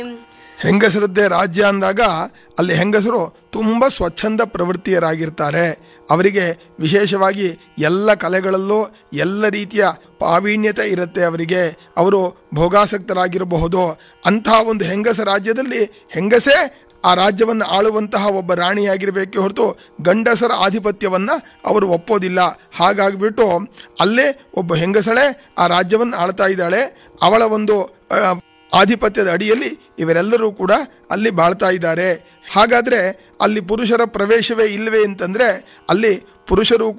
ಹೆಂಗಸರದ್ದೇ ರಾಜ್ಯ ಅಂದಾಗ ಅಲ್ಲಿ ಹೆಂಗಸರು ತುಂಬ ಸ್ವಚ್ಛಂದ ಪ್ರವೃತ್ತಿಯರಾಗಿರ್ತಾರೆ ಅವರಿಗೆ ವಿಶೇಷವಾಗಿ ಎಲ್ಲ ಕಲೆಗಳಲ್ಲೂ ಎಲ್ಲ ರೀತಿಯ ಪ್ರಾವೀಣ್ಯತೆ ಇರುತ್ತೆ ಅವರಿಗೆ ಅವರು ಭೋಗಾಸಕ್ತರಾಗಿರಬಹುದು ಅಂತಹ ಒಂದು ಹೆಂಗಸ ರಾಜ್ಯದಲ್ಲಿ ಹೆಂಗಸೇ ಆ ರಾಜ್ಯವನ್ನು ಆಳುವಂತಹ ಒಬ್ಬ ರಾಣಿಯಾಗಿರಬೇಕೆ ಹೊರತು ಗಂಡಸರ ಆಧಿಪತ್ಯವನ್ನು ಅವರು ಒಪ್ಪೋದಿಲ್ಲ ಹಾಗಾಗಿಬಿಟ್ಟು ಅಲ್ಲೇ ಒಬ್ಬ ಹೆಂಗಸಳೆ ಆ ರಾಜ್ಯವನ್ನು ಆಳ್ತಾ ಇದ್ದಾಳೆ ಅವಳ ಒಂದು ಆ, ಆಧಿಪತ್ಯದ ಅಡಿಯಲ್ಲಿ ಇವರೆಲ್ಲರೂ ಕೂಡ ಅಲ್ಲಿ ಬಾಳ್ತಾ ಇದ್ದಾರೆ ಹಾಗಾದರೆ ಅಲ್ಲಿ ಪುರುಷರ ಪ್ರವೇಶವೇ ಇಲ್ಲವೇ ಅಂತಂದರೆ ಅಲ್ಲಿ ಪುರುಷರು